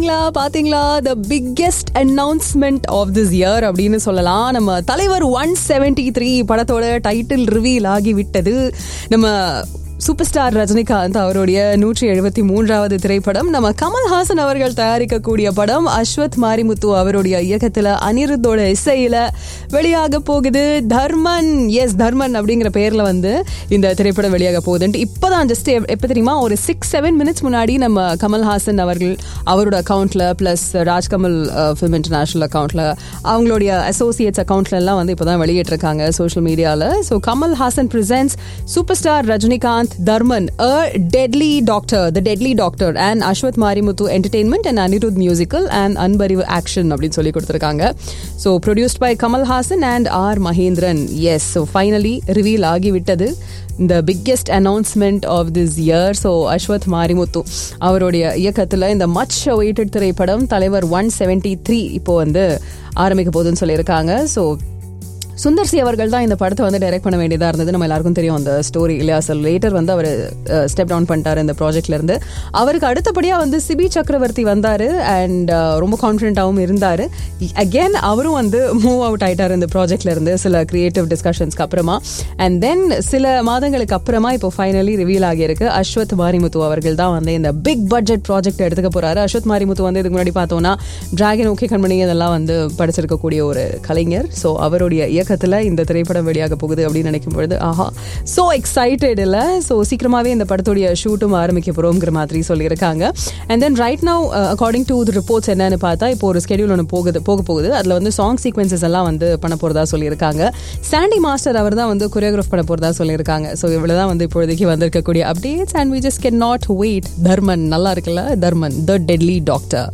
பாத்தீங்களா பாத்தீங்களா the biggest announcement of this year அப்படின்னு சொல்லலாம் நம்ம தலைவர் ஒன் செவன்டி த்ரீ படத்தோட டைட்டில் ரிவீல் ஆகி விட்டது நம்ம சூப்பர் ஸ்டார் ரஜினிகாந்த் அவருடைய நூற்றி எழுபத்தி மூன்றாவது திரைப்படம் நம்ம கமல்ஹாசன் அவர்கள் தயாரிக்கக்கூடிய படம் அஸ்வத் மாரிமுத்து அவருடைய இயக்கத்துல அனிருத்தோட இசையில வெளியாக போகுது தர்மன் எஸ் தர்மன் அப்படிங்கிற பேர்ல வந்து இந்த திரைப்படம் வெளியாக போகுதுன்ட்டு இப்போதான் ஜஸ்ட் எப்போ தெரியுமா ஒரு சிக்ஸ் செவன் மினிட்ஸ் முன்னாடி நம்ம கமல்ஹாசன் அவர்கள் அவரோட அக்கௌண்ட்ல பிளஸ் ராஜ்கமல் ஃபிலிம் இன்டர்நேஷனல் அக்கௌண்ட்ல அவங்களுடைய அசோசியேட்ஸ் அக்கௌண்ட்ல எல்லாம் வந்து இப்போதான் வெளியிட்டிருக்காங்க சோஷியல் மீடியால so Kamal Haasan presence super star Rajinikanth தர்மன் a deadly doctor the deadly doctor and Ashwath Marimuthu entertainment and Anirudh musical and Anbariv action அப்படின்னு சொல்லி கொடுத்துருக்காங்க so produced by Kamal Haasan and R Mahendran yes so finally reveal ஆகிவிட்டது இந்த biggest announcement of this year so Ashwath Marimuthu அவருடைய இயக்கத்தில் இந்த மச் வெயிட்டட் திரைப்படம் தலைவர் ஒன் செவன்டி த்ரீ இப்போ வந்து ஆரம்பிக்க போகுதுன்னு சொல்லியிருக்காங்க ஸோ சுந்தர் சி அவர்கள் தான் இந்த படத்தை வந்து டைரக்ட் பண்ண வேண்டியதாக இருந்தது நம்ம எல்லாருக்கும் தெரியும் அந்த ஸ்டோரி இல்லையா சார் லேட்டர் வந்து அவர் ஸ்டெப் டவுன் பண்ணிட்டாரு இந்த ப்ராஜெக்ட்ல இருந்து அவருக்கு அடுத்தபடியாக வந்து சிபி சக்கரவர்த்தி வந்தார் அண்ட் ரொம்ப கான்ஃபிடென்ட்டாகவும் இருந்தார் அகேன் அவரும் வந்து மூவ் அவுட் ஆயிட்டார் இந்த ப்ராஜெக்ட்ல இருந்து சில கிரியேட்டிவ் டிஸ்கஷன்ஸ்க்கு அப்புறமா அண்ட் தென் சில மாதங்களுக்கு அப்புறமா இப்போ ஃபைனலி ரிவீல் ஆகியிருக்கு அஸ்வத் மாரிமுத்து அவர்கள் தான் வந்து இந்த பிக் பட்ஜெட் ப்ராஜெக்ட் எடுத்துக்க போறாரு அஸ்வத் மாரிமுத்து வந்து இதுக்கு முன்னாடி பார்த்தோம்னா டிராகன் ஓகே கண்மணி இதெல்லாம் வந்து படிச்சிருக்கக்கூடிய ஒரு கலைஞர் ஸோ அவருடைய இயக்க இயக்கத்தில் இந்த திரைப்படம் வெளியாக போகுது அப்படின்னு நினைக்கும் பொழுது ஆஹா ஸோ எக்ஸைட்டட் இல்லை ஸோ சீக்கிரமாகவே இந்த படத்துடைய ஷூட்டும் ஆரம்பிக்க போகிறோங்கிற மாதிரி சொல்லியிருக்காங்க and then right now according to the reports என்னன்னு பார்த்தா இப்போ ஒரு ஸ்கெடியூல் ஒன்று போகுது போக போகுது அதில் வந்து சாங் சீக்வன்சஸ் எல்லாம் வந்து பண்ண போகிறதா சொல்லியிருக்காங்க சாண்டி மாஸ்டர் அவர் தான் வந்து கொரியோகிராஃப் பண்ண போகிறதா சொல்லியிருக்காங்க ஸோ இவ்வளோ தான் வந்து இப்போதைக்கு வந்திருக்கக்கூடிய updates and we just can not wait Dharman நல்லா இருக்குல்ல Dharman the deadly doctor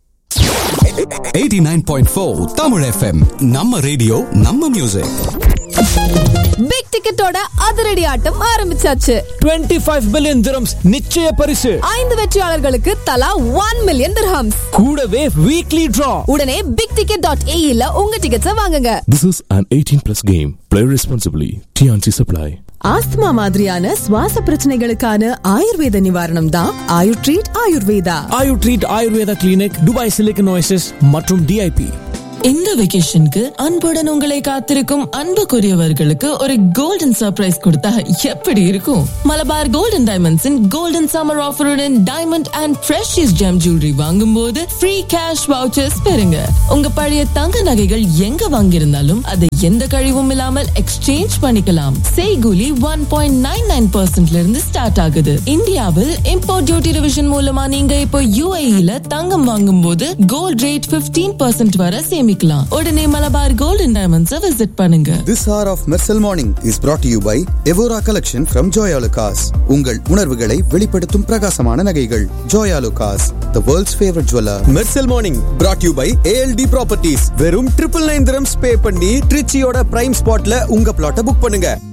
89.4 Tamil FM நம்ம ரேடியோ நம்ம மியூசிக் பிக் டிக்கெட்டோட அதிரடி ஆட்டம் ஆரம்பிச்சாச்சு 25 பில்லியன் திரம்ஸ் நிச்சய பரிசு ஐந்து வெற்றியாளர்களுக்கு தலா ஒன் மில்லியன் திர்ஹம்ஸ் கூடவே வீக்லி டிரா உடனே பிக் டிக்கெட் டாட் ஏஇல உங்க டிக்கெட்ஸை வாங்குங்க This is an 18 plus game. Play responsibly. TNC Supply. Asthma மாதிரியான சுவாச பிரச்சனைகளுக்கான ஆயுர்வேத நிவாரணம் தான் ஆயுர் treat Ayurveda Ayur treat Ayurveda clinic Dubai silicon oasis மற்றும் டிஐபி இந்த வெகேஷனுக்கு அன்புடன் உங்களை காத்திருக்கும் அன்புக்குரியவர்களுக்கு ஒரு கோல்டன் சர்ப்ரைஸ் கொடுத்தா எப்படி இருக்கும் மலபார் கோல்டன் டைமண்ட்ஸின் கோல்டன் சம்மர் ஆஃபருடன் diamond and precious gem jewellery வாங்கும் போது ஃப்ரீ கேஷ் வவுச்சர்ஸ் பெறுங்க உங்க பழைய தங்க நகைகள் எங்க வாங்கியிருந்தாலும் அதை எந்த கழிவும் இல்லாமல் எக்ஸ்சேஞ்ச் பண்ணிக்கலாம் செய்கூலி ஒன் பாயிண்ட் நைன் நைன் பர்சன்ட்ல இருந்து ஸ்டார்ட் ஆகுது இந்தியாவில் இம்போர்ட் டியூட்டி டிவிஷன் மூலமா நீங்க இப்போ யூஏஇல தங்கம் வாங்கும் போது கோல்ட் ரேட் 15% பர்சன்ட் வரை சேமிக்கலாம் உடனே மலபார் கோல்டன் டைமண்ட்ஸை விசிட் பண்ணுங்க This hour of Mersal Morning is brought to you by Evora Collection from Joya Lucas. உங்கள் உணர்வுகளை வெளிப்படுத்தும் பிரகாசமான நகைகள் Joya Lucas, the world's favorite jeweler. Mersal morning brought you by ALT properties வெறும் ட்ரிபிள் நைன் திரம்ஸ் பே பண்ணி ட்ரிச்சியோட prime ஸ்பாட்ல உங்க பிளாட்டை புக் பண்ணுங்க